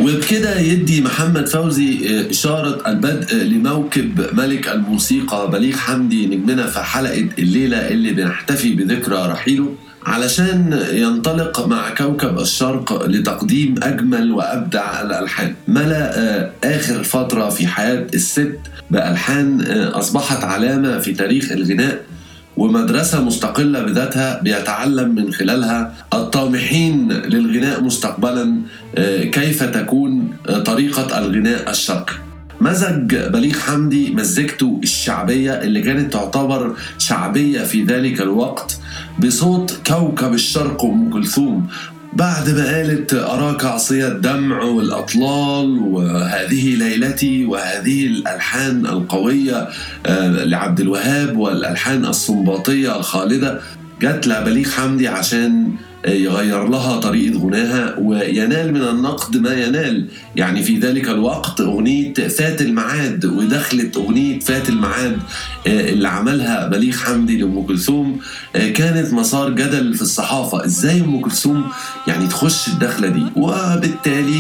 وبكده يدي محمد فوزي إشارة البدء لموكب ملك الموسيقى بليغ حمدي نجمنا في حلقة الليلة اللي بنحتفي بذكرى رحيله علشان ينطلق مع كوكب الشرق لتقديم أجمل وأبدع الألحان ملأ آخر فترة في حياة الست بألحان أصبحت علامة في تاريخ الغناء ومدرسة مستقلة بذاتها بيتعلم من خلالها الطامحين للغناء مستقبلا كيف تكون طريقة الغناء الشرقي مزج بليغ حمدي مزجته الشعبية اللي كانت تعتبر شعبية في ذلك الوقت بصوت كوكب الشرق أم كلثوم بعد ما قالت أراك عصي الدمع والأطلال وهذه ليلتي وهذه الألحان القوية لعبد الوهاب والألحان الصنباطية الخالدة جت لبليغ حمدي عشان يغير لها طريقة غناها وينال من النقد ما ينال يعني في ذلك الوقت أغنية فات الميعاد ودخلت أغنية فات الميعاد اللي عملها بليغ حمدي لأم كلثوم كانت مسار جدل في الصحافة إزاي أم كلثوم يعني تخش الدخلة دي وبالتالي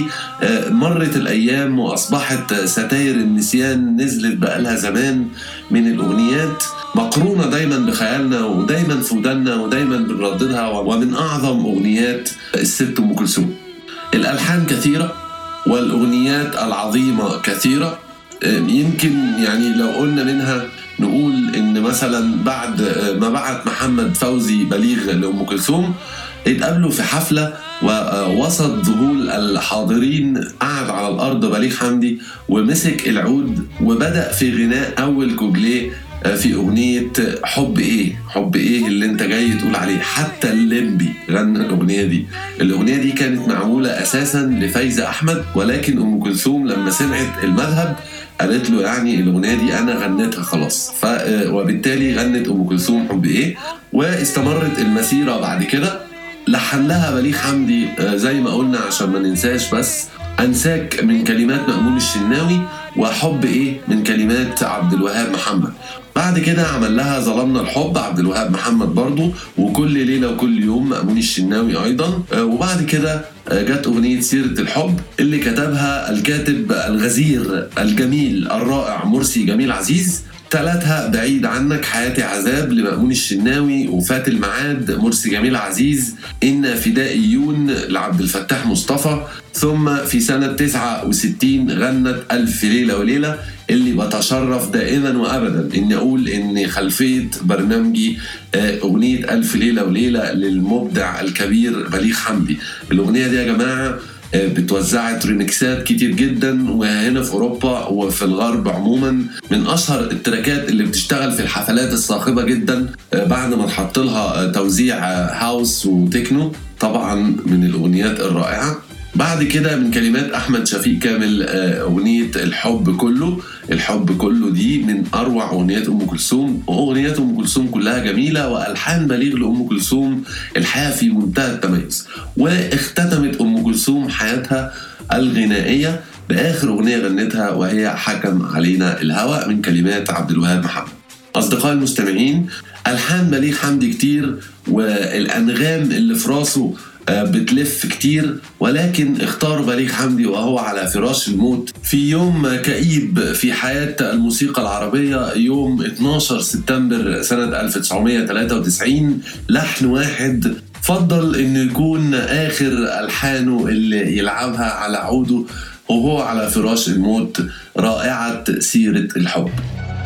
مرت الأيام وأصبحت ستاير النسيان نزلت بقالها زمان من الأغنيات مقرونة دايما بخيالنا ودايما في ودنا ودايما بنرددها ومن أعظم أغنيات الست أم كلثوم الألحان كثيرة والأغنيات العظيمة كثيرة يمكن يعني لو قلنا منها نقول إن مثلا بعد ما بعت محمد فوزي بليغ لأم كلثوم اتقابلوا في حفلة ووسط ذهول الحاضرين قعد على الأرض بليغ حمدي ومسك العود وبدأ في غناء أول كوبليه في أغنية حب إيه حب إيه اللي أنت جاي تقول عليه حتى الليمبي غنى الأغنية دي الأغنية دي كانت معمولة أساسا لفايزة أحمد ولكن أم كلثوم لما سمعت المذهب قالت له يعني الأغنية دي أنا غنيتها خلاص ف وبالتالي غنت أم كلثوم حب إيه واستمرت المسيرة بعد كده لحن لها بليغ حمدي زي ما قلنا عشان ما ننساش بس أنساك من كلمات مأمون الشناوي وحب إيه من كلمات عبد الوهاب محمد بعد كده عمل لها ظلمنا الحب عبد الوهاب محمد برضو وكل ليلة وكل يوم مأمون الشناوي أيضا وبعد كده جت أغنية سيرة الحب اللي كتبها الكاتب الغزير الجميل الرائع مرسي جميل عزيز تلاتها بعيد عنك حياتي عذاب لمأمون الشناوي وفات الميعاد مرسي جميل عزيز إن فدائيون لعبد الفتاح مصطفى ثم في سنة 69 غنت ألف ليلة وليلة اللي بتشرف دائما وابدا اني اقول ان خلفيه برنامجي اغنيه الف ليله وليله للمبدع الكبير بليغ حمدي الاغنيه دي يا جماعه بتوزعت ريمكسات كتير جدا وهنا في اوروبا وفي الغرب عموما من اشهر التراكات اللي بتشتغل في الحفلات الصاخبه جدا بعد ما تحط لها توزيع هاوس وتكنو طبعا من الاغنيات الرائعه بعد كده من كلمات احمد شفيق كامل اغنيه الحب كله الحب كله دي من اروع اغنيات ام كلثوم واغنيات ام كلثوم كلها جميله والحان بليغ لام كلثوم الحياه في منتهى التميز واختتمت ام كلثوم حياتها الغنائيه باخر اغنيه غنتها وهي حكم علينا الهوى من كلمات عبد الوهاب محمد اصدقائي المستمعين الحان بليغ حمدي كتير والانغام اللي في راسه بتلف كتير ولكن اختار بليغ حمدي وهو على فراش الموت في يوم كئيب في حياة الموسيقى العربية يوم 12 سبتمبر سنة 1993 لحن واحد فضل انه يكون اخر الحانه اللي يلعبها على عوده وهو على فراش الموت رائعة سيرة الحب